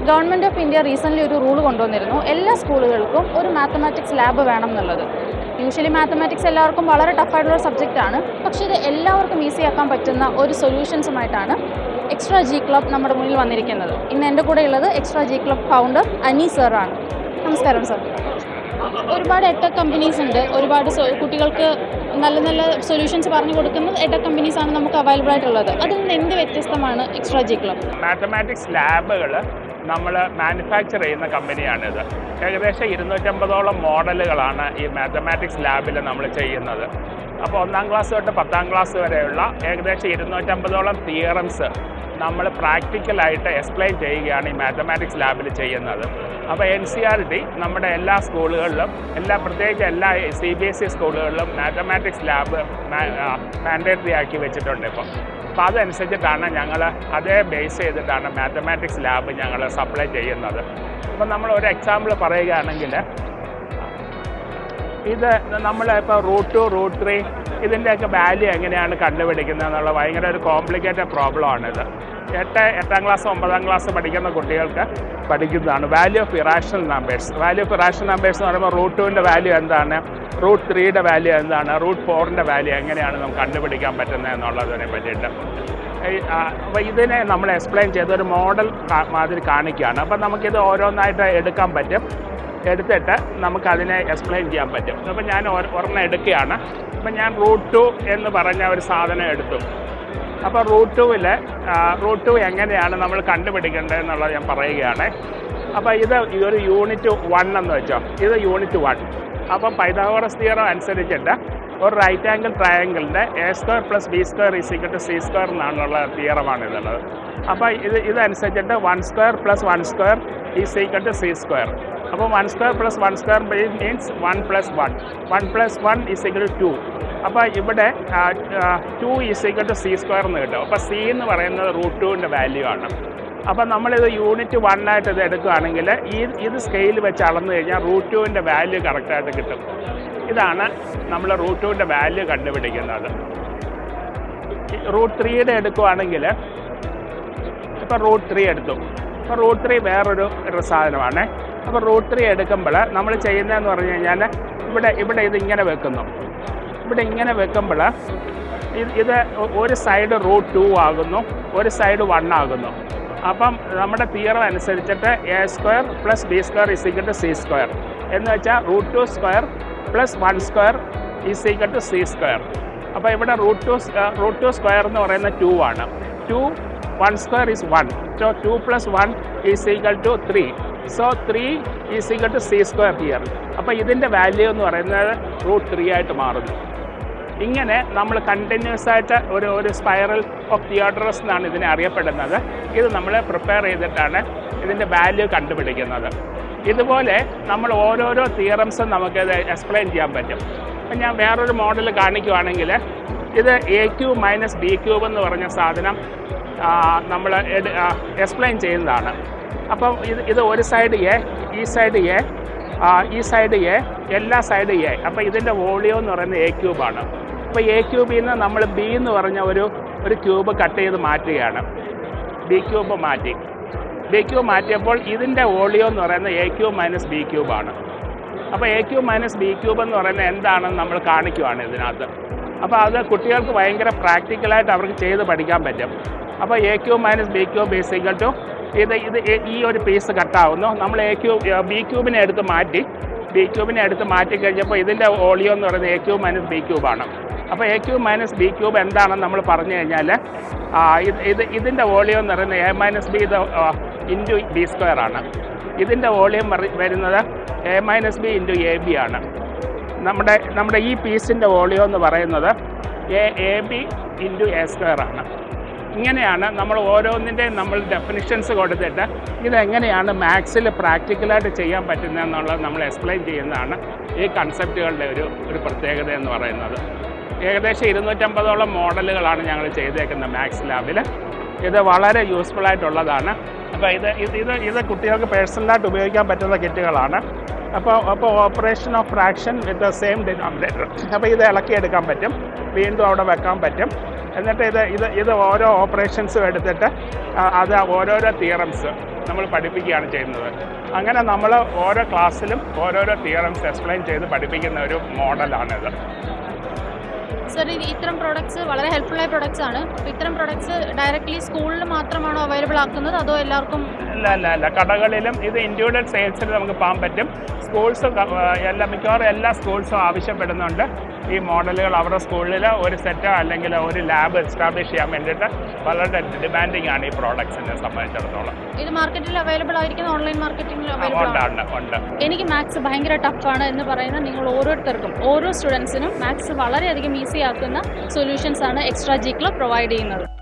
government of India recently ഒരു rule കൊണ്ടുവന്നിരുന്നു എല്ലാ സ്കൂളുകൾക്കും ഒരു മാത്തമാറ്റിക്സ് ലാബ് വേണം എന്നുള്ളത് യൂഷ്വലി മാത്തമാറ്റിക്സ് എല്ലാവർക്കും വളരെ ടഫായിട്ടുള്ള സബ്ജക്റ്റാണ് പക്ഷേ ഇത് എല്ലാവർക്കും ഈസി ആക്കാൻ പറ്റുന്ന ഒരു സൊല്യൂഷൻസുമായിട്ടാണ് എക്സ്ട്രാ ജി ക്ലബ് നമ്മുടെ മുന്നിൽ വന്നിരിക്കുന്നത് ഇന്ന് എൻ്റെ കൂടെ ഉള്ളത് extra G club founder Ani സാറാണ് നമസ്കാരം സാർ ഒരുപാട് എട്ടക് കമ്പനീസ് ഉണ്ട് ഒരുപാട് സൊ- കുട്ടികൾക്ക് നല്ല നല്ല സൊല്യൂഷൻസ് പറഞ്ഞു കൊടുക്കുന്ന എട്ടക് കമ്പനീസ് ആണ് നമുക്ക് അവൈലബിൾ ആയിട്ടുള്ളത് അതിൽ നിന്ന് എന്ത് വ്യത്യസ്തമാണ് എക്സ്ട്രാ ജി ക്ലബ് മാത്തമാറ്റിക്സ് ലാബുകൾ നമ്മൾ മാനുഫാക്ചർ ചെയ്യുന്ന കമ്പനിയാണിത് ഏകദേശം ഇരുന്നൂറ്റമ്പതോളം മോഡലുകളാണ് ഈ മാത്തമാറ്റിക്സ് ലാബിൽ നമ്മൾ ചെയ്യുന്നത് അപ്പോൾ ഒന്നാം ക്ലാസ് തൊട്ട് പത്താം ക്ലാസ് വരെയുള്ള ഏകദേശം ഇരുന്നൂറ്റമ്പതോളം തിയറംസ് നമ്മൾ പ്രാക്ടിക്കലായിട്ട് എക്സ്പ്ലെയിൻ ചെയ്യുകയാണ് ഈ മാത്തമാറ്റിക്സ് ലാബിൽ ചെയ്യുന്നത് അപ്പോൾ എൻ സി ആർ ടി നമ്മുടെ എല്ലാ സ്കൂളുകളിലും എല്ലാ പ്രത്യേകിച്ച് എല്ലാ സി ബി എസ് ഇ സ്കൂളുകളിലും മാത്തമാറ്റിക്സ് ലാബ് മാൻഡേറ്ററി ആക്കി വെച്ചിട്ടുണ്ട് ഇപ്പോൾ അപ്പോൾ അതനുസരിച്ചിട്ടാണ് ഞങ്ങൾ അതേ ബേസ് ചെയ്തിട്ടാണ് മാത്തമാറ്റിക്സ് ലാബ് ഞങ്ങൾ സപ്ലൈ ചെയ്യുന്നത് അപ്പോൾ നമ്മൾ ഒരു എക്സാമ്പിൾ പറയുകയാണെങ്കിൽ ഇത് നമ്മൾ ഇപ്പോൾ റൂട്ട് ടു റൂട്ട് ത്രീ ഇതിൻ്റെയൊക്കെ വാല്യൂ എങ്ങനെയാണ് കണ്ടുപിടിക്കുന്നത് എന്നുള്ള ഭയങ്കര ഒരു കോംപ്ലിക്കേറ്റഡ് പ്രോബ്ലമാണിത് എട്ട് എട്ടാം ക്ലാസ് ഒമ്പതാം ക്ലാസ് പഠിക്കുന്ന കുട്ടികൾക്ക് പഠിക്കുന്നതാണ് value of irrational numbers value of irrational numbers എന്ന് പറയുമ്പോൾ റൂട്ട് ടുവിൻ്റെ വാല്യൂ എന്താണ് റൂട്ട് ത്രീയുടെ വാല്യൂ എന്താണ് റൂട്ട് ഫോറിൻ്റെ വാല്യൂ എങ്ങനെയാണ് നമുക്ക് കണ്ടുപിടിക്കാൻ പറ്റുന്നത് എന്നുള്ളതിനെ പറ്റിയിട്ട് അപ്പോൾ ഇതിനെ നമ്മൾ എക്സ്പ്ലെയിൻ ചെയ്ത് ഒരു മോഡൽ മാതിരി കാണിക്കുകയാണ് അപ്പം നമുക്കിത് ഓരോന്നായിട്ട് എടുക്കാൻ പറ്റും എടുത്തിട്ട് നമുക്കതിനെ എക്സ്പ്ലെയിൻ ചെയ്യാൻ പറ്റും അപ്പം ഞാൻ ഒര- ഒരെണ്ണം എടുക്കുകയാണ് അപ്പം ഞാൻ റൂട്ട് ടു എന്ന് പറഞ്ഞ ഒരു സാധനം എടുത്തു അപ്പോൾ റൂട്ട് ടുവിൽ റൂട്ട് ടു എങ്ങനെയാണ് നമ്മൾ കണ്ടുപിടിക്കേണ്ടത് എന്നുള്ളത് ഞാൻ പറയുകയാണ് അപ്പോൾ ഇത് ഈ ഒരു യൂണിറ്റ് വൺ എന്ന് വെച്ചോ ഇത് യൂണിറ്റ് വൺ അപ്പം പൈതാഗോറസ് തിയറം അനുസരിച്ചിട്ട് ഒരു റൈറ്റ് ആംഗിൾ ട്രയാങ്കിളിൻ്റെ A square plus B square is equal to C square എന്നാണുള്ള തിയറമാണ് ഇതുള്ളത് അപ്പോൾ ഇത് ഇതനുസരിച്ചിട്ട് one square plus one square is equal to C square അപ്പോൾ one square plus one square means one plus one one plus one is equal to അപ്പോൾ ഇവിടെ two is equal to C square എന്ന് കിട്ടും അപ്പോൾ C എന്ന് പറയുന്നത് root ടുവിൻ്റെ value ആണ് അപ്പോൾ നമ്മളിത് യൂണിറ്റ് വൺ ആയിട്ട് ഇത് എടുക്കുകയാണെങ്കിൽ ഈ ഇത് സ്കെയിൽ വെച്ച് അളന്നു കഴിഞ്ഞാൽ റൂട്ട് ടുവിൻ്റെ വാല്യൂ കറക്റ്റായിട്ട് കിട്ടും ഇതാണ് നമ്മൾ റൂട്ട് ടുവിൻ്റെ വാല്യൂ കണ്ടുപിടിക്കുന്നത് റൂട്ട് ത്രീയുടെ എടുക്കുകയാണെങ്കിൽ ഇപ്പോൾ റൂട്ട് ത്രീ എടുത്തു അപ്പോൾ റൂട്ട് ത്രീ വേറൊരു ഒരു സാധനമാണ് അപ്പോൾ റൂട്ട് ത്രീ എടുക്കുമ്പോൾ നമ്മൾ ചെയ്യുന്നതെന്ന് പറഞ്ഞു കഴിഞ്ഞാൽ ഇവിടെ ഇവിടെ ഇത് ഇങ്ങനെ വെക്കുന്നു ഇവിടെ ഇങ്ങനെ വെക്കുമ്പോൾ ഇത് ഇത് ഒരു സൈഡ് റൂട്ട് ടു ആകുന്നു ഒരു സൈഡ് വൺ ആകുന്നു അപ്പം നമ്മുടെ തിയറം അനുസരിച്ചിട്ട് A square plus B square is equal to C square എന്ന് വെച്ചാൽ root two square plus one square is equal to C square അപ്പോൾ ഇവിടെ root two root two square എന്ന് പറയുന്നത് ടു ആണ് two one square is one so two plus one is equal to three so three is equal to C square here അപ്പോൾ ഇതിൻ്റെ value എന്ന് പറയുന്നത് root three ആയിട്ട് മാറുന്നു ഇങ്ങനെ നമ്മൾ കണ്ടിന്യൂസ് ആയിട്ട് ഒരു ഒരു സ്പൈറൽ ഓഫ് തിയോഡ്രസ് എന്നാണ് ഇതിനെ അറിയപ്പെടുന്നത് ഇത് നമ്മൾ പ്രിപ്പയർ ചെയ്തിട്ടാണ് ഇതിൻ്റെ വാല്യൂ കണ്ടുപിടിക്കുന്നത് ഇതുപോലെ നമ്മൾ ഓരോരോ തിയറംസും നമുക്കിത് എക്സ്പ്ലെയിൻ ചെയ്യാൻ പറ്റും അപ്പം ഞാൻ വേറൊരു മോഡൽ കാണിക്കുവാണെങ്കിൽ ഇത് A cube minus B cube എന്ന് പറഞ്ഞ സാധനം നമ്മൾ എക്സ്പ്ലെയിൻ ചെയ്യുന്നതാണ് അപ്പം ഇത് ഇത് ഒരു സൈഡ് എ ഈ സൈഡ് എ ഈ സൈഡ് എ എല്ലാ സൈഡ് എ അപ്പോൾ ഇതിൻ്റെ വോളിയം എന്ന് പറയുന്നത് എ ക്യൂബാണ് അപ്പോൾ എ ക്യൂബിൽ നിന്ന് നമ്മൾ ബി എന്ന് പറഞ്ഞ ഒരു ഒരു ക്യൂബ് കട്ട് ചെയ്ത് മാറ്റുകയാണ് ബി ക്യൂബ് മാറ്റി ബി ക്യൂബ് മാറ്റിയപ്പോൾ ഇതിൻ്റെ വോളിയം എന്ന് പറയുന്നത് എ ക്യൂബ് മൈനസ് ബി ക്യൂബാണ് അപ്പോൾ A cube minus B cube എന്ന് പറയുന്നത് എന്താണെന്ന് നമ്മൾ കാണിക്കുവാണ് ഇതിനകത്ത് അപ്പോൾ അത് കുട്ടികൾക്ക് ഭയങ്കര പ്രാക്ടിക്കലായിട്ട് അവർക്ക് ചെയ്ത് പഠിക്കാൻ പറ്റും അപ്പോൾ A cube minus B cube basically to ഇത് ഇത് എ- ഈ ഒരു പീസ് കട്ടാവുന്നു നമ്മൾ എ ക്യൂബ് ബി ക്യൂബിനെ എടുത്ത് മാറ്റി ബി ക്യൂബിനെ എടുത്ത് മാറ്റി കഴിഞ്ഞപ്പോൾ ഇതിൻ്റെ വോളിയം എന്ന് പറയുന്നത് എ ക്യൂബ് മൈനസ് ബി ക്യൂബാണ് അപ്പോൾ A cube minus B cube എന്താണെന്ന് നമ്മൾ പറഞ്ഞു കഴിഞ്ഞാൽ ആ, ഇത് ഇത് ഇതിൻ്റെ വോളിയം എന്ന് പറയുന്നത് എ മൈനസ് ബി ഇത് ഇൻറ്റു ബി സ്ക്വയർ ആണ് ഇതിൻ്റെ വോളിയം വരുന്നത് A minus B into A B ആണ് നമ്മുടെ നമ്മുടെ ഈ പീസിൻ്റെ വോളിയം എന്ന് പറയുന്നത് A A B into A square ആണ് ഇങ്ങനെയാണ് നമ്മൾ ഓരോന്നിൻ്റെയും നമ്മൾ ഡെഫിനിഷൻസ് കൊടുത്തിട്ട് ഇതെങ്ങനെയാണ് മാത്സിൽ പ്രാക്ടിക്കലായിട്ട് ചെയ്യാൻ പറ്റുന്നതെന്നുള്ളത് നമ്മൾ എക്സ്പ്ലെയിൻ ചെയ്യുന്നതാണ് ഈ കൺസെപ്റ്റുകളുടെ ഒരു ഒരു പ്രത്യേകത എന്ന് പറയുന്നത് ഏകദേശം ഇരുന്നൂറ്റമ്പതോളം മോഡലുകളാണ് ഞങ്ങൾ ചെയ്തേക്കുന്നത് മാത്സ് ലാബിൽ ഇത് വളരെ യൂസ്ഫുൾ ആയിട്ടുള്ളതാണ് അപ്പോൾ ഇത് ഇത് ഇത് ഇത് കുട്ടികൾക്ക് പേഴ്സണലായിട്ട് ഉപയോഗിക്കാൻ പറ്റുന്ന കിറ്റുകളാണ് അപ്പോൾ അപ്പോൾ operation of fraction with the same denominator അപ്പോൾ ഇത് ഇളക്കിയെടുക്കാൻ പറ്റും വീണ്ടും അവിടെ വെക്കാൻ പറ്റും എന്നിട്ട് ഇത് ഇത് ഇത് ഓരോ ഓപ്പറേഷൻസും എടുത്തിട്ട് ആ, അത് ഓരോരോ തിയറംസ് നമ്മൾ പഠിപ്പിക്കുകയാണ് ചെയ്യുന്നത് അങ്ങനെ നമ്മൾ ഓരോ ക്ലാസ്സിലും ഓരോരോ തിയറംസ് എക്സ്പ്ലെയിൻ ചെയ്ത് പഠിപ്പിക്കുന്ന ഒരു മോഡലാണിത് സർ ഇത് ഇത്തരം പ്രോഡക്ട്സ് വളരെ ഹെൽപ്ഫുള്ളായ പ്രോഡക്ട്സ് ആണ് അപ്പോൾ ഇത്തരം പ്രോഡക്ട്സ് ഡയറക്റ്റ്ലി സ്കൂളിൽ മാത്രമാണോ അവൈലബിൾ ആക്കുന്നത് അതോ എല്ലാവർക്കും അല്ല അല്ല അല്ല കടകളിലും ഇത് ഇൻഡിവിജ്വൽ സെയിൽസിൽ നമുക്ക് പോകാൻ പറ്റും സ്കൂൾസ് എല്ലാ മിക്കവാറും എല്ലാ സ്കൂൾസും ആവശ്യപ്പെടുന്നുണ്ട് ഈ മോഡലുകൾ അവരുടെ സ്കൂളിൽ ഒരു സെറ്റ് അല്ലെങ്കിൽ ഒരു ലാബ് എസ്റ്റാബ്ലിഷ് ചെയ്യാൻ വേണ്ടിയിട്ട് വളരെ ഡിമാൻഡിങ് ആണ് ഈ പ്രോഡക്ട്സിനെ സംബന്ധിച്ചിടത്തോളം ഇത് മാർക്കറ്റിൽ അവൈലബിൾ ആയിരിക്കുന്ന ഓൺലൈൻ മാർക്കറ്റിംഗിൽ അവൈലബിൾ ഉണ്ട് ആണ് ഉണ്ട് ഉണ്ട് എനിക്ക് മാത്സ് ഭയങ്കര ടഫാണ് എന്ന് പറയുന്ന നിങ്ങൾ ഓരോരുത്തർക്കും ഓരോ സ്റ്റുഡൻസിനും മാത്സ് വളരെയധികം ഈസി ആക്കുന്ന സൊല്യൂഷൻസ് ആണ് എക്സ്ട്രാ ജിക്ലോ പ്രൊവൈഡ് ചെയ്യുന്നത്